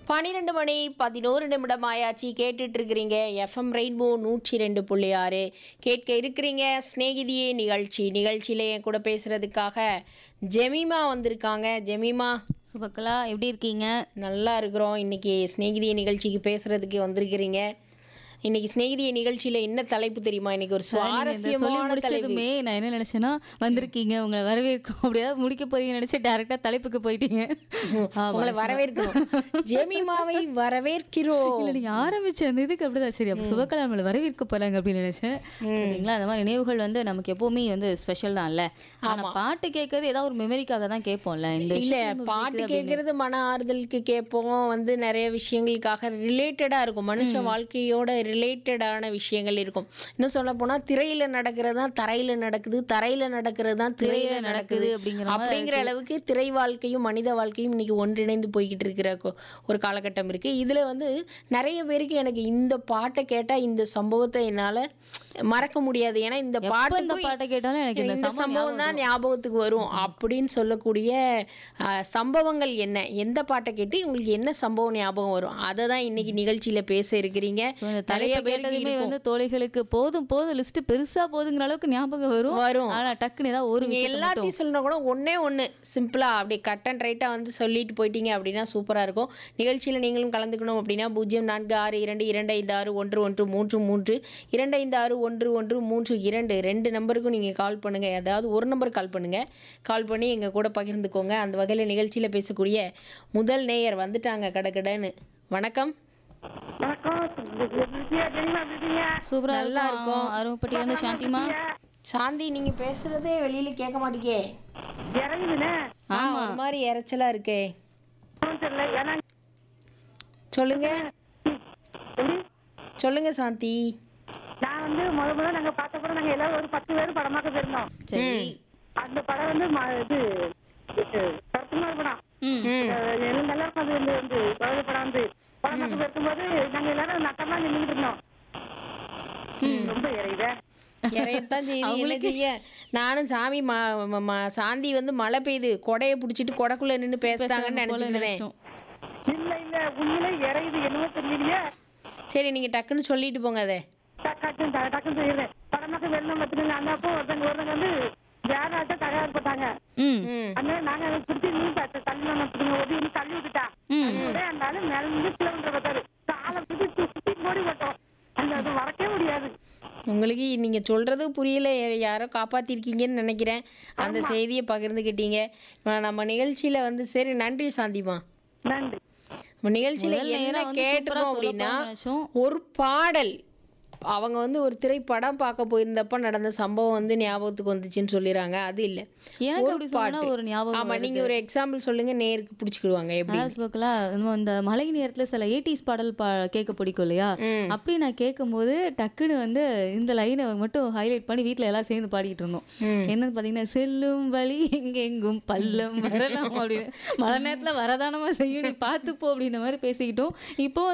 பன்னிரெண்டு மணி பதினோரு நிமிடம் ஆயாச்சு கேட்டுட்டு இருக்கிறீங்க எஃப்எம் ரெயின்போ நூற்றி ரெண்டு புள்ளி ஆறு கேட்க இருக்கிறீங்க ஸ்நேகிதியே நிகழ்ச்சி நிகழ்ச்சியில என் கூட பேசுறதுக்காக ஜெமிமா வந்திருக்காங்க ஜெமிமா சுபக்கலா எப்படி இருக்கீங்க நல்லா இருக்கிறோம் இன்னைக்கு ஸ்நேகிதிய நிகழ்ச்சிக்கு பேசுறதுக்கு வந்திருக்கிறீங்க இன்னைக்கு ஸ்நேகிதிய நிகழ்ச்சியில என்ன தலைப்பு தெரியுமா இன்னைக்கு ஒரு நீங்க இந்த சொல்லி சுவாரஸ்யமான தலைப்பு முடிச்சதுமே நான் என்ன நினைச்சேன்னா வந்திருக்கீங்க உங்களை வரவேற்கும் அப்படியாவது முடிக்க போறீங்கன்னு நினைச்சு டேரக்டா தலைப்புக்கு போயிட்டீங்க ஆமா, உங்களை வரவேற்கிறோம் ஜெமிமாவை வரவேற்கிறோம் இல்ல நீங்க ஆரம்பிச்ச அந்த இதுக்கு அப்படிதான் சரி அப்ப சுபக்கலா நம்மளை வரவேற்க போறாங்க அப்படின்னு நினைச்சேன் சரிங்களா அந்த மாதிரி நினைவுகள் வந்து நமக்கு எப்பவுமே வந்து ஸ்பெஷல் தான் இல்ல ஆனா பாட்டு கேட்கறது ஏதாவது ஒரு மெமரிக்காக தான் கேட்போம்ல இந்த இல்ல விஷயம் நம்ம பாட்டு பிடிக்குது அப்படின்னு. கேட்கறது மன ஆறுதலுக்கு கேட்போம் வந்து நிறைய விஷயங்களுக்காக ரிலேட்டடா இருக்கும் மனுஷ வாழ்க்கையோட ரிலேட்டடான விஷயங்கள் இருக்கும் இன்னும் சொல்ல போனா திரையில நடக்கிறது தான் தரையில நடக்குது தரையில நடக்கிறது தான் திரையில திரையில நடக்குது நடக்குது அப்படிங்கிற மாதிரி அப்படிங்கிற அளவுக்கு திரை வாழ்க்கையும் மனித வாழ்க்கையும் இன்னைக்கு ஒன்றிணைந்து போய்கிட்டு இருக்கிற கொ- ஒரு காலகட்டம் இருக்கு இதுல வந்து நிறைய பேருக்கு எனக்கு இந்த பாட்டை கேட்டா இந்த சம்பவத்தை என்னால மறக்க முடியாது ஏன்னா இந்த எப்ப இந்த பாட்டு பாட்டை கேட்டாலும் எனக்கு இந்த இந்த சம்பவம் சம்பவம் தான் ஞாபகத்துக்கு வரும் அப்படின்னு சொல்லக்கூடிய அஹ், சம்பவங்கள் என்ன எந்த பாட்டை கேட்டு உங்களுக்கு என்ன சம்பவம் ஞாபகம் வரும் அதை தான் இன்னைக்கு நிகழ்ச்சியில பேச இருக்கிறீங்க So, இந்த நிறைய தலைப்பை பேருக்கு கேட்டதுமே இருக்கும். வந்து தோழிகளுக்கு போதும் போதும் லிஸ்ட் பெருசா போதுங்கிற அளவுக்கு ஞாபகம் வரும் வரும் ஆனா டக்குன்னு ஏதாவது ஒரு நீங்க விஷயத்தை மட்டும் எல்லாத்தையும் சொல்லணும் கூட ஒண்ணே ஒண்ணு சிம்பிளா அப்படி கட் அண்ட் ரைட்டா வந்து சொல்லிட்டு போயிட்டீங்க அப்படின்னா சூப்பரா இருக்கும் நிகழ்ச்சியில நீங்களும் கலந்துக்கணும் அப்படின்னா பூஜ்ஜியம் நான்கு ஆறு இரண்டு இரண்டு ஐந்து ஆறு ஒன்று ஒன்று மூன்று மூன்று இரண்டு ஐந்து ஆறு ஒன்று ஒன்று மூன்று இரண்டு ரெண்டு நம்பருக்கும் நீங்க கால் பண்ணுங்க அதாவது ஒரு நம்பர் கால் பண்ணுங்க கால் பண்ணி எங்க கூட பகிர்ந்துக்கோங்க அந்த வகையில நிகழ்ச்சியில பேசக்கூடிய முதல் நேயர் வந்துட்டாங்க கடகடன்னு வணக்கம் வணக்கம் விஜயா ஜெனிமா இருக்கீங்க சூப்பரா நல்லா இருக்கும் அரும்பட்டியில இருந்து சாந்திமா சாந்தி நீங்க பேசுறதே வெளியில கேட்க மாட்டேங்கே இறங்குதுண்ணே ஆ, ஒரு மாதிரி இறைச்சலா இருக்கே ஒண்ணும் தெரியல ஏன்னா சொல்லுங்க எப்படி? சொல்லுங்க சாந்தி நான் வந்து முத முத நாங்க பார்த்த படம் நாங்க எல்லாரும் ஒரு பத்து பேர் படமாக்க போயிருந்தோம் சரி அந்த படம் வந்து ம- இது இது கருத்துமார் படம் ம் ம் அஹ் எல்லாம் நல்லா இருக்கும் அது வந்து வந்து பழைய படம் வந்து படமாக்க போயிருக்கும்போது நாங்க எல்லாரும் நட்டமா நின்றுட்டு இருந்தோம் ரொம்ப இறையுதே இறையத்தான் செய்யுது என்ன செய்ய நானும் சாமி ம- ம- ம- சாந்தி வந்து மழை பெய்யுது கொடையை பிடிச்சிட்டு கொடைக்குள்ள நின்னு பேசுறாங்கன்னு போல நினைச்சிருந்தேன் நினைச்சிட்டோம். இல்ல இல்ல உண்மையிலே இறையுது என்னமோ தெரியலையே சரி நீங்க டக்குன்னு சொல்லிட்டு போங்க அதை டக்கு டக்குன்னு ட- டக்குன்னு சொல்லிடுறேன் படமாக்க வெள்ளம் பார்த்துக்கோங்க அந்த அப்போ ஒருத்தங்க ஒருத்தங்க வந்து வேறாட்ட தகவல் போட்டாங்க ம் ம் அதனால நாங்க அதை பிடிச்சி நீ தள்ளி நம்ம ஓடி நீ தள்ளி விட்டுட்டா அதோட அந்த ஆளு மேல இருந்து கீழே வந்து பார்த்தாரு காலை பிடிச்சி சுத்தி ஓடி போட்டோம் அந்த அது மறக்கவே முடியாது உங்களுக்கு நீங்க சொல்றது புரியல யா- யாரோ காப்பாத்திருக்கீங்கன்னு நினைக்கிறேன் அந்த செய்தியை பகிர்ந்துக்கிட்டீங்க இப்ப நம்ம நிகழ்ச்சியில வந்து சரி நன்றி சாந்திமா நன்றி நம்ம நிகழ்ச்சியில முதல் நேரா என்ன வந்து சூப்பரா கேட்டிருக்கோம் சொல்லப் அப்படின்னா போறோம்னு நினைச்சோம். ஒரு பாடல் அவங்க வந்து ஒரு திரைப்படம் பார்க்க போயிருந்தப்ப நடந்த சம்பவம் வந்து ஞாபகத்துக்கு வந்துச்சுன்னு சொல்லிடுறாங்க அது இல்ல எனக்கு ஒரு அப்படி சொன்னா பாட்டு. ஒரு ஞாபகம் ஆமா நீங்க ஒரு எக்ஸாம்பிள் சொல்லுங்க நேருக்கு பிடிச்சிக்கிடுவாங்க எப்படி அதாவது சுபக்கலா, நம்ம இந்த மழை நேரத்துல சில எயிட்டிஸ் பாடல் பா கேட்க பிடிக்கும் இல்லையா ம். அப்படி நான் கேட்கும்போது டக்குன்னு வந்து இந்த லைனை மட்டும் ஹைலைட் பண்ணி வீட்ல எல்லாம் சேர்ந்து பாடிட்டு இருந்தோம் ம். என்னன்னு பாத்தீங்கன்னா செல்லும் வழி எங்கெங்கும் பள்ளம் வரலாம் அப்படின்னு மழை நேரத்துல வரதானமா செய்யும் நீ பார்த்துப்போ அப்படின்ற மாதிரி பேசிக்கிட்டோம் இப்போ